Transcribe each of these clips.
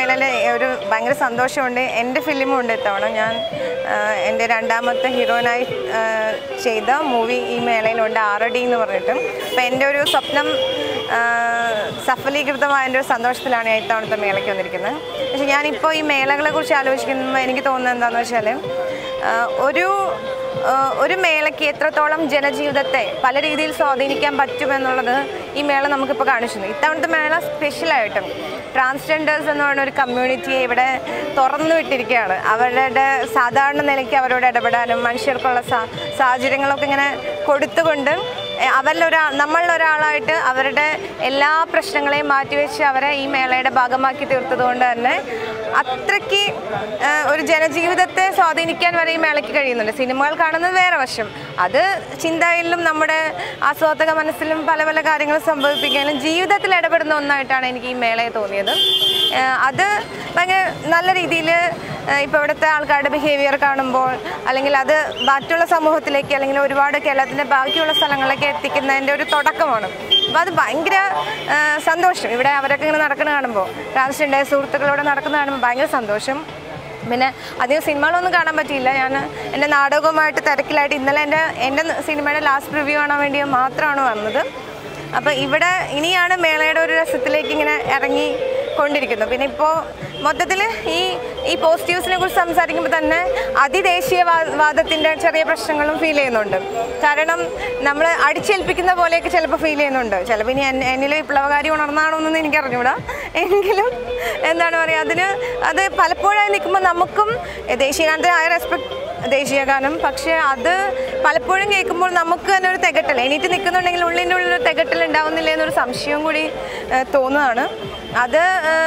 മേളയിൽ ഒരു ഭയങ്കര സന്തോഷമുണ്ട് എൻ്റെ ഫിലിമും ഉണ്ട് ഇത്തവണ ഞാൻ ആ, എൻ്റെ രണ്ടാമത്തെ ഹീറോയിനായി ആ, ചെയ്ത മൂവി ഈ മേളയിലുണ്ട് ആറടി എന്ന് പറഞ്ഞിട്ട് അപ്പം എൻ്റെ ഒരു സ്വപ്നം ആ, സഫലീകൃതമായ ഒരു സന്തോഷത്തിലാണ് ഞാൻ ഇത്തവണത്തെ മേളയ്ക്ക് വന്നിരിക്കുന്നത് പക്ഷേ ഞാനിപ്പോൾ ഈ മേളകളെ കുറിച്ച് ആലോചിക്കുമ്പോൾ എനിക്ക് തോന്നുന്നത് എന്താണെന്ന് വെച്ചാൽ ആ, ഒരു ആ, ഒരു മേളയ്ക്ക് എത്രത്തോളം ജനജീവിതത്തെ പല രീതിയിൽ സ്വാധീനിക്കാൻ പറ്റുമെന്നുള്ളത് ഈ മേള നമുക്കിപ്പോൾ കാണിച്ചു തന്നു. ഇത്തവണത്തെ മേള സ്പെഷ്യലായിട്ടും ട്രാൻസ്ജെൻഡേഴ്സ് എന്ന് പറയുന്ന ഒരു കമ്മ്യൂണിറ്റിയെ ഇവിടെ തുറന്നു വിട്ടിരിക്കുകയാണ് അവരുടെ സാധാരണ നിലയ്ക്ക് അവരോട് ഇടപെടാനും മനുഷ്യർക്കുള്ള സാ സാഹചര്യങ്ങളൊക്കെ ഇങ്ങനെ കൊടുത്തുകൊണ്ട് എ- അവരിലൊരാ നമ്മളിലൊരാളായിട്ട് അവരുടെ എല്ലാ പ്രശ്നങ്ങളെയും മാറ്റിവെച്ച് അവരെ ഈ മേളയുടെ ഭാഗമാക്കി തീർത്തതുകൊണ്ട് തന്നെ അത്രയ്ക്ക് ആ, ഒരു ജനജീവിതത്തെ സ്വാധീനിക്കാൻ വരെ ഈ മേളയ്ക്ക് കഴിയുന്നുണ്ട് സിനിമകൾ കാണുന്നത് വേറെ വശം അത് ചിന്തയിലും നമ്മുടെ ആസ്വാദക മനസ്സിലും പല പല കാര്യങ്ങൾ സംഭവിപ്പിക്കാനും ജീവിതത്തിൽ ഇടപെടുന്ന ഒന്നായിട്ടാണ് എനിക്ക് ഈ മേളയെ തോന്നിയത് ആ, അത് ഭയങ്കര നല്ല രീതിയിൽ ഇപ്പോൾ ഇവിടുത്തെ ആൾക്കാരുടെ ബിഹേവിയർ കാണുമ്പോൾ അല്ലെങ്കിൽ അത് മറ്റുള്ള സമൂഹത്തിലേക്ക് അല്ലെങ്കിൽ ഒരുപാട് കേരളത്തിൻ്റെ ബാക്കിയുള്ള സ്ഥലങ്ങളിലേക്ക് എത്തിക്കുന്നതിൻ്റെ ഒരു തുടക്കമാണ് അപ്പോൾ അത് ഭയങ്കര ആ, സന്തോഷം ഇവിടെ അവരൊക്കെ ഇങ്ങനെ നടക്കുന്ന കാണുമ്പോൾ ട്രാൻസ്ജെൻഡർ സുഹൃത്തുക്കളോട് നടക്കുന്ന കാണുമ്പോൾ ഭയങ്കര സന്തോഷം പിന്നെ അധികം സിനിമകളൊന്നും കാണാൻ പറ്റിയില്ല ഞാൻ എൻ്റെ നാടകവുമായിട്ട് തിരക്കിലായിട്ട് ഇന്നലെ എൻ്റെ എൻ്റെ സിനിമയുടെ ലാസ്റ്റ് റിവ്യൂ കാണാൻ വേണ്ടി മാത്രമാണ് വന്നത് അപ്പോൾ ഇവിടെ ഇനിയാണ് മേളയുടെ ഒരു രസത്തിലേക്ക് ഇങ്ങനെ ഇറങ്ങി കൊണ്ടിരിക്കുന്നത് പിന്നെ ഇപ്പോൾ മൊത്തത്തിൽ ഈ ഈ പോസിറ്റീവ്സിനെ കുറിച്ച് സംസാരിക്കുമ്പോൾ തന്നെ അതിദേശീയ വാദത്തിൻ്റെ ചെറിയ പ്രശ്നങ്ങളും ഫീൽ ചെയ്യുന്നുണ്ട് കാരണം നമ്മൾ അടിച്ചേൽപ്പിക്കുന്ന പോലെയൊക്കെ ചിലപ്പോൾ ഫീൽ ചെയ്യുന്നുണ്ട് ചിലപ്പോൾ ഇനി എൻ- എന്നിൽ വിപ്ലവകാരി ഉണർന്നാണോ എന്നൊന്നും എനിക്ക് അറിഞ്ഞൂടാ എങ്കിലും എന്താണ് പറയുക അതിന് അത് പലപ്പോഴായി നിൽക്കുമ്പോൾ നമുക്കും ദേശീയഗാനത്തെ ആയ റെസ്പെക്ട് ദേശീയഗാനം പക്ഷേ അത് പലപ്പോഴും കേൾക്കുമ്പോൾ നമുക്ക് തന്നെ ഒരു തികട്ടൽ എണീറ്റ് നിൽക്കുന്നുണ്ടെങ്കിൽ ഉള്ളിൻ്റെ ഉള്ളിൽ ഒരു തികട്ടൽ ഉണ്ടാവുന്നില്ല എന്നൊരു സംശയം കൂടി ഏഹ്, തോന്നുന്നതാണ് അത്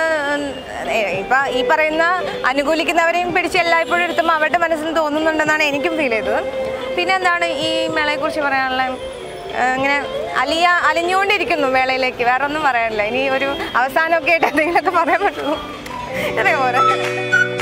ഏഹ്, ഇപ്പം ഈ പറയുന്ന അനുകൂലിക്കുന്നവരെയും പിടിച്ച് എല്ലായ്പ്പോഴും എടുത്തുമ്പോൾ അവരുടെ മനസ്സിൽ തോന്നുന്നുണ്ടെന്നാണ് എനിക്കും ഫീൽ ചെയ്തത് പിന്നെ എന്താണ് ഈ മേളയെക്കുറിച്ച് പറയാനുള്ളത് ഏഹ്, ഇങ്ങനെ അലിയ അലിഞ്ഞുകൊണ്ടിരിക്കുന്നു മേളയിലേക്ക് വേറെ ഒന്നും പറയാനില്ല ഇനി ഒരു അവസാനമൊക്കെ ആയിട്ട് എന്തെങ്കിലുമൊക്കെ പറയാൻ പറ്റുമോ അതേപോലെ